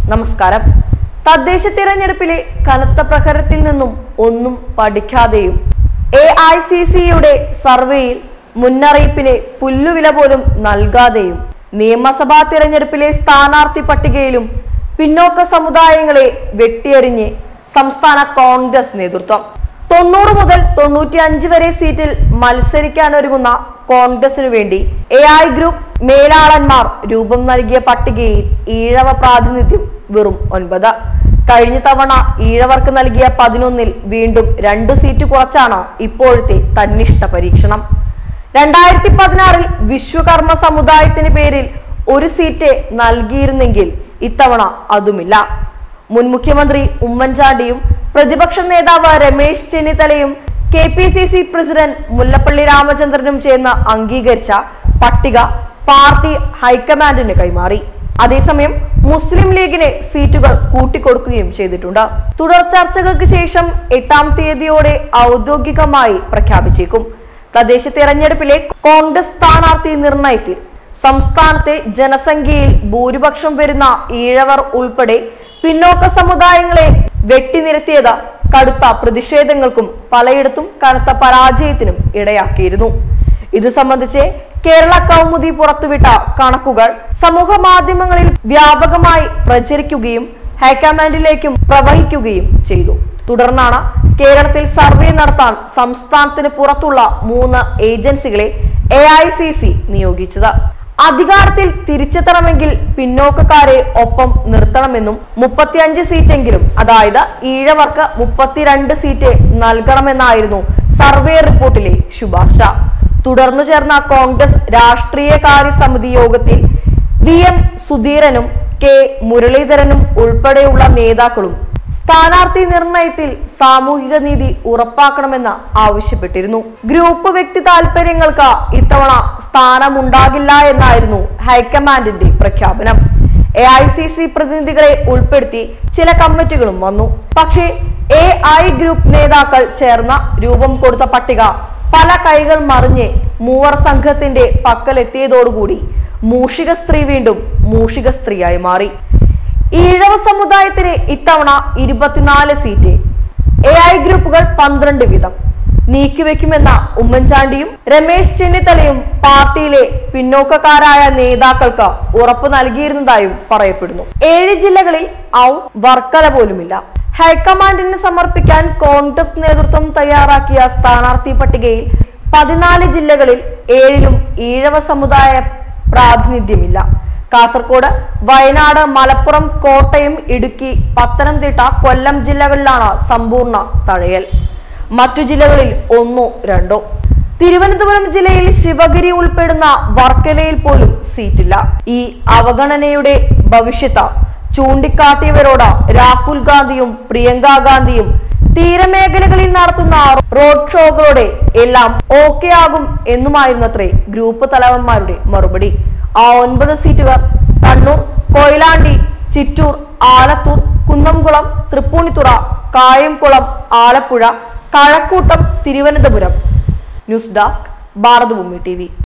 നമസ്കാരം തദ്ദേശ തിരഞ്ഞെടുപ്പിലെ കനത്ത പ്രഹരത്തിൽ നിന്നും ഒന്നും പഠിക്കാതെയും എ ഐ സി സിയുടെ സർവേയിൽ മുന്നറിയിപ്പിന് പുല്ലുവില പോലും നൽകാതെയും നിയമസഭാ തിരഞ്ഞെടുപ്പിലെ സ്ഥാനാർത്ഥി പട്ടികയിലും പിന്നോക്ക സമുദായങ്ങളെ വെട്ടിയെറിഞ്ഞ് സംസ്ഥാന കോൺഗ്രസ് നേതൃത്വം തൊണ്ണൂറ് മുതൽ തൊണ്ണൂറ്റി അഞ്ച് വരെ സീറ്റിൽ മത്സരിക്കാനൊരുങ്ങുന്ന കോൺഗ്രസിനു വേണ്ടി എ ഐ ഗ്രൂപ്പ് മേലാളന്മാർ രൂപം നൽകിയ പട്ടികയിൽ ഈഴവ പ്രാതിനിധ്യം വെറും ഒൻപത് കഴിഞ്ഞ തവണ ഈഴവർക്ക് നൽകിയ പതിനൊന്നിൽ വീണ്ടും രണ്ടു സീറ്റ് കുറച്ചാണ് ഇപ്പോഴത്തെ തന്നിഷ്ട പരീക്ഷണം രണ്ടായിരത്തി പതിനാറിൽ വിശ്വകർമ്മ സമുദായത്തിന് പേരിൽ ഒരു സീറ്റ് നൽകിയിരുന്നെങ്കിൽ ഇത്തവണ അതുമില്ല മുൻ മുഖ്യമന്ത്രി ഉമ്മൻചാണ്ടിയും പ്രതിപക്ഷ നേതാവ് രമേശ് ചെന്നിത്തലയും K P C C president Mullappally രാമചന്ദ്രനും ചേർന്ന് അംഗീകരിച്ച പട്ടിക പാർട്ടി ഹൈക്കമാൻഡിന് കൈമാറി അതേസമയം മുസ്ലിം ലീഗിന് സീറ്റുകൾ കൂട്ടിക്കൊടുക്കുകയും ചെയ്തിട്ടുണ്ട് തുടർ ചർച്ചകൾക്ക് ശേഷം എട്ടാം തീയതിയോടെ ഔദ്യോഗികമായി പ്രഖ്യാപിച്ചേക്കും തദ്ദേശ തെരഞ്ഞെടുപ്പിലെ കോൺഗ്രസ് സ്ഥാനാർത്ഥി നിർണയത്തിൽ സംസ്ഥാനത്തെ ജനസംഖ്യയിൽ ഭൂരിപക്ഷം വരുന്ന ഈഴവർ ഉൾപ്പെടെ പിന്നോക്ക സമുദായങ്ങളെ വെട്ടിനിരത്തിയത് കടുത്ത പ്രതിഷേധങ്ങൾക്കും പലയിടത്തും കനത്ത പരാജയത്തിനും ഇടയാക്കിയിരുന്നു ഇതു സംബന്ധിച്ച് കേരള കൗമുദി പുറത്തുവിട്ട കണക്കുകൾ സമൂഹ മാധ്യമങ്ങളിൽ വ്യാപകമായി പ്രചരിക്കുകയും ഹൈക്കമാൻഡിലേക്കും പ്രവഹിക്കുകയും ചെയ്തു തുടർന്നാണ് കേരളത്തിൽ സർവേ നടത്താൻ സംസ്ഥാനത്തിന് പുറത്തുള്ള മൂന്ന് ഏജൻസികളെ എ ഐ സി സി നിയോഗിച്ചത് അധികാരത്തിൽ തിരിച്ചെത്തണമെങ്കിൽ പിന്നോക്കക്കാരെ ഒപ്പം നിർത്തണമെന്നും മുപ്പത്തിയഞ്ച് സീറ്റെങ്കിലും അതായത് ഈഴവർക്ക് മുപ്പത്തിരണ്ട് സീറ്റ് നൽകണമെന്നായിരുന്നു സർവേ റിപ്പോർട്ടിലെ ശുപാർശ തുടർന്നു ചേർന്ന കോൺഗ്രസ് രാഷ്ട്രീയകാര്യ സമിതി യോഗത്തിൽ വി എം സുധീരനും കെ മുരളീധരനും ഉൾപ്പെടെയുള്ള നേതാക്കളും സ്ഥാനാർത്ഥി നിർണയത്തിൽ സാമൂഹിക നീതി ഉറപ്പാക്കണമെന്ന് ആവശ്യപ്പെട്ടിരുന്നു ഗ്രൂപ്പ് വ്യക്തി താൽപര്യങ്ങൾക്ക് ഇത്തവണ സ്ഥാനമുണ്ടാകില്ല എന്നായിരുന്നു ഹൈക്കമാൻഡിന്റെ പ്രഖ്യാപനം എ ഐ സി സി പ്രതിനിധികളെ ഉൾപ്പെടുത്തി ചില കമ്മിറ്റികളും വന്നു പക്ഷേ എ ഐ ഗ്രൂപ്പ് നേതാക്കൾ ചേർന്ന രൂപം കൊടുത്ത പട്ടിക പല കൈകൾ മറിഞ്ഞ് മൂവർ സംഘത്തിന്റെ പക്കലെത്തിയതോടുകൂടി മൂഷിക സ്ത്രീ വീണ്ടും മൂഷിക സ്ത്രീയായി മാറി ഈഴവ സമുദായത്തിന് ഇത്തവണ ഇരുപത്തിനാല് സീറ്റ് എ ഐ ഗ്രൂപ്പുകൾ പന്ത്രണ്ട് വീതം നീക്കിവെക്കുമെന്ന ഉമ്മൻചാണ്ടിയും രമേശ് ചെന്നിത്തലയും പാർട്ടിയിലെ പിന്നോക്കക്കാരായ നേതാക്കൾക്ക് ഉറപ്പു നൽകിയിരുന്നതായും പറയപ്പെടുന്നു ഏഴ് ജില്ലകളിൽ ഔ വർക്കല പോലുമില്ല ഹൈക്കമാൻഡിന് സമർപ്പിക്കാൻ കോൺഗ്രസ് നേതൃത്വം തയ്യാറാക്കിയ സ്ഥാനാർത്ഥി പട്ടികയിൽ പതിനാല് ജില്ലകളിൽ ഏഴിലും ഈഴവ സമുദായ പ്രാതിനിധ്യമില്ല കാസർഗോഡ് വയനാട് മലപ്പുറം കോട്ടയം ഇടുക്കി പത്തനംതിട്ട കൊല്ലം ജില്ലകളിലാണ് സമ്പൂർണ്ണ തഴയൽ മറ്റു ജില്ലകളിൽ ഒന്നോ രണ്ടോ തിരുവനന്തപുരം ജില്ലയിൽ ശിവഗിരി ഉൾപ്പെടുന്ന വർക്കലയിൽ പോലും സീറ്റില്ല ഈ അവഗണനയുടെ ഭവിഷ്യത്ത് ചൂണ്ടിക്കാട്ടിയവരോട് രാഹുൽ ഗാന്ധിയും പ്രിയങ്ക ഗാന്ധിയും തീരമേഖലകളിൽ നടത്തുന്ന റോഡ് ഷോകളോടെ എല്ലാം ഓക്കെ ആകും എന്നുമായിരുന്നത്രേ ഗ്രൂപ്പ് തലവന്മാരുടെ മറുപടി ആ ഒൻപത് സീറ്റുകൾ Kannur Koyilandy Chittur Alathur Kunnamkulam Tripunithura Kayamkulam Alappuzha Kazhakoottam Thiruvananthapuram news desk Bharathabhoomi T